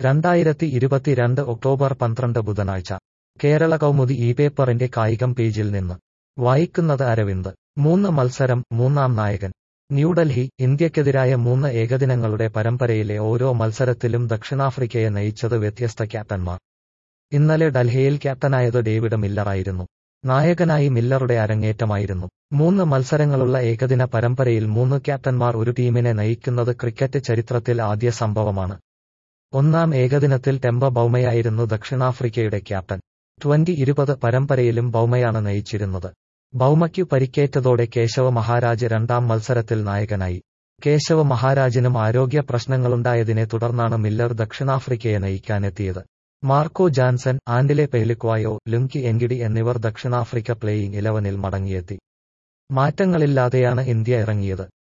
രണ്ടായിരത്തി ഇരുപത്തിരണ്ട് ഒക്ടോബർ പന്ത്രണ്ട് ബുധനാഴ്ച കേരള കൗമുദി ഈ പേപ്പറിന്റെ കായികം പേജിൽ നിന്ന് വായിക്കുന്നത് അരവിന്ദ് മൂന്ന് മത്സരം മൂന്നാം നായകൻ ന്യൂഡൽഹി ഇന്ത്യക്കെതിരായ മൂന്ന് ഏകദിനങ്ങളുടെ പരമ്പരയിലെ ഓരോ മത്സരത്തിലും ദക്ഷിണാഫ്രിക്കയെ നയിച്ചത് വ്യത്യസ്ത ക്യാപ്റ്റന്മാർ ഇന്നലെ ഡൽഹിയിൽ ക്യാപ്റ്റനായത് ഡേവിഡ് മില്ലറായിരുന്നു നായകനായി മില്ലറുടെ അരങ്ങേറ്റമായിരുന്നു മൂന്ന് മത്സരങ്ങളുള്ള ഏകദിന പരമ്പരയിൽ മൂന്ന് ക്യാപ്റ്റന്മാർ ഒരു ടീമിനെ നയിക്കുന്നത് ക്രിക്കറ്റ് ചരിത്രത്തിൽ ആദ്യ സംഭവമാണ് ഒന്നാം ഏകദിനത്തിൽ ടെമ്പ ബൌമയായിരുന്നു ദക്ഷിണാഫ്രിക്കയുടെ ക്യാപ്റ്റൻ ട്വന്റി ഇരുപത് പരമ്പരയിലും ബൌമയാണ് നയിച്ചിരുന്നത് ബൌമയ്ക്കു പരിക്കേറ്റതോടെ കേശവ മഹാരാജ് രണ്ടാം മത്സരത്തിൽ നായകനായി കേശവ മഹാരാജിനും ആരോഗ്യ പ്രശ്നങ്ങളുണ്ടായതിനെ തുടർന്നാണ് മില്ലർ ദക്ഷിണാഫ്രിക്കയെ നയിക്കാനെത്തിയത് Marco Jansen Andile Phehlukwayo Lungi Ngidi എന്നിവർ ദക്ഷിണാഫ്രിക്ക പ്ലേയിങ് ഇലവനിൽ മടങ്ങിയെത്തി മാറ്റങ്ങളില്ലാതെയാണ് ഇന്ത്യ ഇറങ്ങിയത്